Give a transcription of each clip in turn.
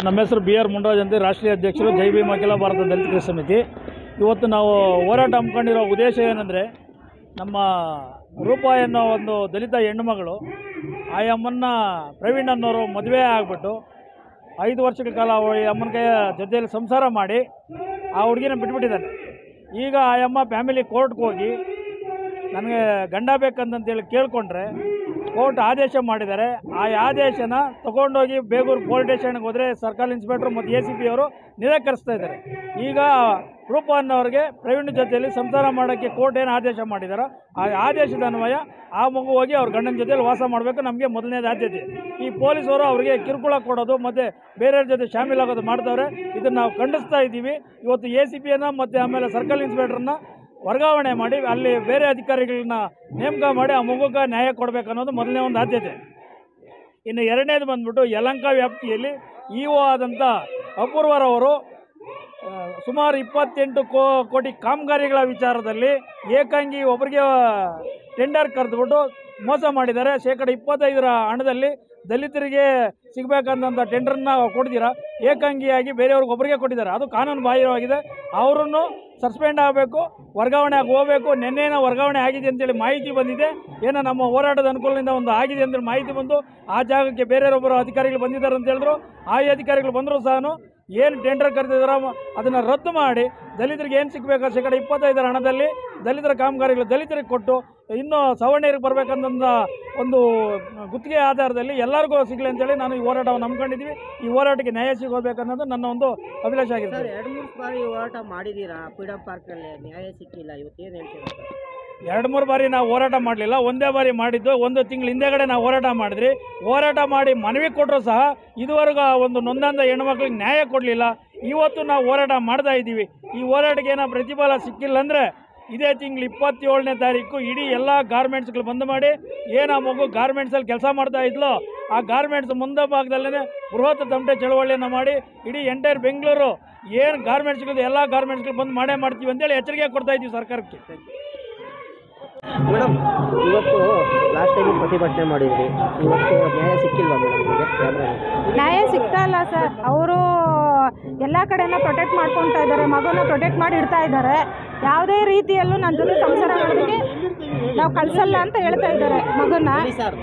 ನಮ್ಮ ಹೆಸರು B R ಮುಂಡರಾಜ್ ಅಂತ ರಾಷ್ಟ್ರೀಯ ಅಧ್ಯಕ್ಷರು ಜೈ ಭೀಮ್ ಅಖಿಲ ಭಾರತ ದಲಿತ ಕೃಷಿ ಸಮಿತಿ ಇವತ್ತು ನಾವು ಹೋರಾಟ ಹಮ್ಮಿಕೊಂಡಿರೋ ಉದ್ದೇಶ ಏನಂದರೆ ನಮ್ಮ ರೂಪ ಅನ್ನೋ ಒಂದು ದಲಿತ ಹೆಣ್ಣುಮಗಳು ಆ ಅಮ್ಮನ್ನ ಪ್ರವೀಣ್ ಅನ್ನೋರು ಮದುವೆ ಆಗಿಬಿಟ್ಟು ಐದು ವರ್ಷಗಳ ಕಾಲ ಅವಳು ಈ ಅಮ್ಮನ ಕೈ ಜೊತೆಯಲ್ಲಿ ಸಂಸಾರ ಮಾಡಿ ಆ ಹುಡುಗಿನ ಬಿಟ್ಬಿಟ್ಟಿದ್ದಾನೆ ಈಗ ಆ ಅಮ್ಮ ಫ್ಯಾಮಿಲಿ ಕೋರ್ಟ್ಗೆ ಹೋಗಿ ನನಗೆ ಗಂಡ ಬೇಕಂತಂತೇಳಿ ಕೇಳಿಕೊಂಡ್ರೆ ಕೋರ್ಟ್ ಆದೇಶ ಮಾಡಿದ್ದಾರೆ ಆ ಆದೇಶನ ತಗೊಂಡೋಗಿ ಬೇಗೂರು ಪೊಲೀಸ್ ಸ್ಟೇಷನ್ಗೆ ಹೋದರೆ ಸರ್ಕಲ್ ಇನ್ಸ್ಪೆಕ್ಟ್ರು ಮತ್ತು ಎ ಸಿ ಪಿ ಅವರು ನಿರಾಕರಿಸ್ತಾ ಇದ್ದಾರೆ ಈಗ ರೂಪ ಅನ್ನೋರಿಗೆ ಪ್ರವೀಣ್ ಜೊತೆಯಲ್ಲಿ ಸಂಸಾರ ಮಾಡೋಕ್ಕೆ ಕೋರ್ಟ್ ಏನು ಆದೇಶ ಮಾಡಿದಾರೋ ಆ ಆದೇಶದ ಅನ್ವಯ ಆ ಮಗು ಹೋಗಿ ಅವ್ರ ಗಂಡನ ಜೊತೆಯಲ್ಲಿ ವಾಸ ಮಾಡಬೇಕು ನಮಗೆ ಮೊದಲನೇದು ಆದ್ಯತೆ ಈ ಪೊಲೀಸರು ಅವರಿಗೆ ಕಿರುಕುಳ ಕೊಡೋದು ಮತ್ತು ಬೇರೆಯವ್ರ ಜೊತೆ ಶಾಮೀಲಾಗೋದು ಮಾಡ್ತಾವ್ರೆ ಇದನ್ನು ನಾವು ಖಂಡಿಸ್ತಾ ಇದ್ದೀವಿ ಇವತ್ತು ಎ ಸಿ ಪಿಯನ್ನು ಮತ್ತು ಆಮೇಲೆ ಸರ್ಕಲ್ ಇನ್ಸ್ಪೆಕ್ಟ್ರನ್ನ ವರ್ಗಾವಣೆ ಮಾಡಿ ಅಲ್ಲಿ ಬೇರೆ ಅಧಿಕಾರಿಗಳನ್ನ ನೇಮಕ ಮಾಡಿ ಆ ಮಗುಗೆ ನ್ಯಾಯ ಕೊಡಬೇಕು ಅನ್ನೋದು ಮೊದಲನೇ ಒಂದು ಆದ್ಯತೆ ಇನ್ನು ಎರಡನೇದು ಬಂದ್ಬಿಟ್ಟು ಯಲಂಕ ವ್ಯಾಪ್ತಿಯಲ್ಲಿ ಇ ಒ ಆದಂಥ ಅಪೂರ್ವರವರು ಆ, ಸುಮಾರು ಇಪ್ಪತ್ತೆಂಟು ಕೋ ಕೋಟಿ ಕಾಮಗಾರಿಗಳ ವಿಚಾರದಲ್ಲಿ ಏಕಾಂಗಿ ಒಬ್ಬರಿಗೆ ಟೆಂಡರ್ ಕರೆದುಬಿಟ್ಟು ಮೋಸ ಮಾಡಿದ್ದಾರೆ ಶೇಕಡ ಇಪ್ಪತ್ತೈದರ ಹಣದಲ್ಲಿ ದಲಿತರಿಗೆ ಸಿಗಬೇಕಂದಂಥ ಟೆಂಡರ್ನ ಕೊಡ್ತೀರಾ ಏಕಾಂಗಿಯಾಗಿ ಬೇರೆಯವ್ರಿಗೆ ಒಬ್ಬರಿಗೆ ಕೊಟ್ಟಿದ್ದಾರೆ ಅದು ಕಾನೂನು ಬಾಹಿರವಾಗಿದೆ ಅವರನ್ನು ಸಸ್ಪೆಂಡ್ ಆಗಬೇಕು ವರ್ಗಾವಣೆ ಆಗಿ ಹೋಗಬೇಕು ನಿನ್ನೆನ ವರ್ಗಾವಣೆ ಆಗಿದೆ ಅಂತೇಳಿ ಮಾಹಿತಿ ಬಂದಿದೆ ಏನೋ ನಮ್ಮ ಹೋರಾಟದ ಅನುಕೂಲದಿಂದ ಒಂದು ಆಗಿದೆ ಅಂತೇಳಿ ಮಾಹಿತಿ ಬಂದು ಆ ಜಾಗಕ್ಕೆ ಬೇರೆಯೊಬ್ಬರು ಅಧಿಕಾರಿಗಳು ಬಂದಿದ್ದಾರೆ ಅಂತ ಹೇಳಿದ್ರು ಆ ಅಧಿಕಾರಿಗಳು ಬಂದರೂ ಸಹ ಏನು ಟೆಂಡರ್ ಕರೆದಿದ್ದಾರೋ ಅದನ್ನು ರದ್ದು ಮಾಡಿ ದಲಿತರಿಗೆ ಏನು ಸಿಗಬೇಕು ಶೇಕಡ ಇಪ್ಪತ್ತೈದರ ಹಣದಲ್ಲಿ ದಲಿತರ ಕಾಮಗಾರಿಗಳು ದಲಿತರಿಗೆ ಕೊಟ್ಟು ಇನ್ನೂ ಸವರ್ಣೀಯರಿಗೆ ಬರಬೇಕಂತ ಒಂದು ಗುತ್ತಿಗೆ ಆಧಾರದಲ್ಲಿ ಎಲ್ಲರಿಗೂ ಸಿಗಲಿ ಅಂತೇಳಿ ನಾನು ಈ ಹೋರಾಟವನ್ನು ನಂಬ್ಕೊಂಡಿದ್ದೀವಿ ಈ ಹೋರಾಟಕ್ಕೆ ನ್ಯಾಯ ಸಿಗೋಬೇಕನ್ನೋದು ನನ್ನ ಒಂದು ಅಭಿಲಾಷ ಆಗಿದೆ ಸರ್ ಎರಡು ಮೂರು ಬಾರಿ ಹೋರಾಟ ಮಾಡಿದ್ದೀರಾ ಫ್ರೀಡಮ್ ಪಾರ್ಕ್ನಲ್ಲಿ ನ್ಯಾಯ ಸಿಕ್ಕಿಲ್ಲ ಇವತ್ತು ಏನು ಹೇಳ್ತೀರಾ ಸರ್ ಎರಡು ಮೂರು ಬಾರಿ ನಾವು ಹೋರಾಟ ಮಾಡಲಿಲ್ಲ ಒಂದೇ ಬಾರಿ ಮಾಡಿದ್ದು ಒಂದು ತಿಂಗಳ ಹಿಂದೆಗಡೆ ನಾವು ಹೋರಾಟ ಮಾಡಿದ್ರಿ ಹೋರಾಟ ಮಾಡಿ ಮನವಿ ಕೊಟ್ಟರು ಸಹ ಇದುವರೆಗೂ ಆ ಒಂದು ನೊಂದಂದ ಹೆಣ್ಮಕ್ಳಿಗೆ ನ್ಯಾಯ ಕೊಡಲಿಲ್ಲ ಇವತ್ತು ನಾವು ಹೋರಾಟ ಮಾಡ್ತಾ ಇದ್ದೀವಿ ಈ ಹೋರಾಟಕ್ಕೆ ಏನೋ ಪ್ರತಿಫಲ ಸಿಕ್ಕಿಲ್ಲ ಅಂದರೆ ಇದೇ ತಿಂಗಳು ಇಪ್ಪತ್ತೇಳನೇ ತಾರೀಕು ಇಡೀ ಎಲ್ಲ ಗಾರ್ಮೆಂಟ್ಸ್ಗಳು ಬಂದ್ ಮಾಡಿ ಏನು ಆ ಮಗು ಗಾರ್ಮೆಂಟ್ಸಲ್ಲಿ ಕೆಲಸ ಮಾಡ್ತಾ ಇದ್ಲೋ ಆ ಗಾರ್ಮೆಂಟ್ಸ್ ಮುಂದೆ ಭಾಗದಲ್ಲೇ ಬೃಹತ್ ತಮಟೆ ಚಳವಳಿಯನ್ನು ಮಾಡಿ ಇಡೀ ಎಂಟೈರ್ ಬೆಂಗಳೂರು ಏನು ಗಾರ್ಮೆಂಟ್ಸ್ಗಳು ಎಲ್ಲ ಗಾರ್ಮೆಂಟ್ಸ್ಗಳು ಬಂದ್ ಮಾಡೇ ಮಾಡ್ತೀವಿ ಅಂತೇಳಿ ಎಚ್ಚರಿಕೆ ಕೊಡ್ತಾ ಇದ್ದೀವಿ ಸರ್ಕಾರಕ್ಕೆ ಮೇಡಮ್ ಇವತ್ತು ಲಾಸ್ಟ್ ಟೈಮ್ ಪ್ರತಿಭಟನೆ ಮಾಡಿದ್ರಿ ಇವತ್ತು ನ್ಯಾಯ ಸಿಕ್ಕಿಲ್ವಾ ಮೇಡಮ್ ನಿಮಗೆ ಕ್ಯಾಮ್ರಾ ನ್ಯಾಯ ಸಿಗ್ತಾ ಇಲ್ಲ ಸರ್ ಅವರು ಎಲ್ಲ ಕಡೆನ ಪ್ರೊಟೆಕ್ಟ್ ಮಾಡ್ಕೊತಾ ಇದ್ದಾರೆ ಮಗುನ ಪ್ರೊಟೆಕ್ಟ್ ಮಾಡಿ ಇಡ್ತಾ ಇದ್ದಾರೆ ಯಾವುದೇ ರೀತಿಯಲ್ಲೂ ನನ್ನ ಜೊತೆ ಸಂಸಾರ ಮಾಡೋದಕ್ಕೆ ನಾವು ಕಳಿಸಲ್ಲ ಅಂತ ಹೇಳ್ತಾ ಇದ್ದಾರೆ ಮಗುನ ಸರ್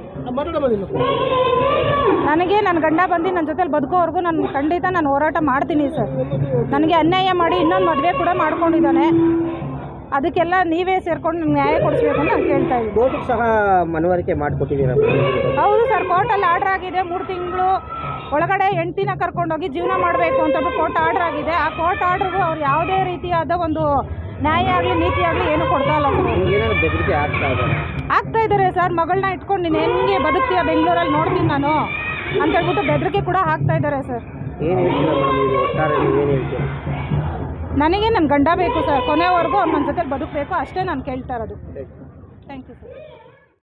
ನನಗೆ ನನ್ನ ಗಂಡ ಬಂದು ನನ್ನ ಜೊತೆಲಿ ಬದುಕೋವರೆಗೂ ನಾನು ಖಂಡಿತ ನಾನು ಹೋರಾಟ ಮಾಡ್ತೀನಿ ಸರ್ ನನಗೆ ಅನ್ಯಾಯ ಮಾಡಿ ಇನ್ನೊಂದು ಮದುವೆ ಕೂಡ ಮಾಡ್ಕೊಂಡಿದ್ದಾನೆ ಅದಕ್ಕೆಲ್ಲ ನೀವೇ ಸೇರ್ಕೊಂಡು ನಂಗೆ ನ್ಯಾಯ ಕೊಡಿಸ್ಬೇಕು ಅಂತ ನಾನು ಕೇಳ್ತಾ ಇದ್ದೀನಿ ಕೋರ್ಟ್ಗೆ ಸಹ ಮನವರಿಕೆ ಮಾಡಿಕೊಟ್ಟಿದ್ದೀರಾ ಹೌದು ಸರ್ ಕೋರ್ಟಲ್ಲಿ ಆರ್ಡ್ರ್ ಆಗಿದೆ ಮೂರು ತಿಂಗಳು ಒಳಗಡೆ ಹೆಂಡ್ತಿನ ಕರ್ಕೊಂಡೋಗಿ ಜೀವನ ಮಾಡಬೇಕು ಅಂತ ಕೋರ್ಟ್ ಆರ್ಡ್ರ್ ಆಗಿದೆ ಆ ಕೋರ್ಟ್ ಆರ್ಡ್ರಿಗೂ ಅವ್ರು ಯಾವುದೇ ರೀತಿಯಾದ ಒಂದು ನ್ಯಾಯ ಆಗಲಿ ನೀತಿ ಆಗಲಿ ಏನು ಕೊಡ್ತಾ ಇಲ್ಲ ಸರ್ ಏನಾದ್ರು ಬೆದರಿಕೆ ಆಗ್ತಾ ಇದೆ ಆಗ್ತಾ ಇದ್ದಾರೆ ಸರ್ ಮಗಳನ್ನ ಇಟ್ಕೊಂಡು ನೀನು ಹೆಂಗೆ ಬದುಕ್ತೀಯ ಬೆಂಗಳೂರಲ್ಲಿ ನೋಡ್ತೀನಿ ನಾನು ಅಂತ ಹೇಳ್ಬಿಟ್ಟು ಬೆದರಿಕೆ ಕೂಡ ಹಾಕ್ತಾ ಇದ್ದಾರೆ ಸರ್ ಏನು ಹೇಳ್ತೀರಾ ಮೇಡಮ್ ಇದು ಒಟ್ಟಾರೆ ನೀವು ಏನು ಹೇಳ್ತೀರಾ ನನಗೆ ನನ್ನ ಗಂಡ ಬೇಕು ಸರ್ ಕೊನೆವರೆಗೂ ಅವ್ರು ನನ್ನ ಜೊತೆ ಬದುಕಬೇಕು ಅಷ್ಟೇ ನಾನು ಕೇಳ್ತಾ ಇರೋದು ಥ್ಯಾಂಕ್ ಯು ಸರ್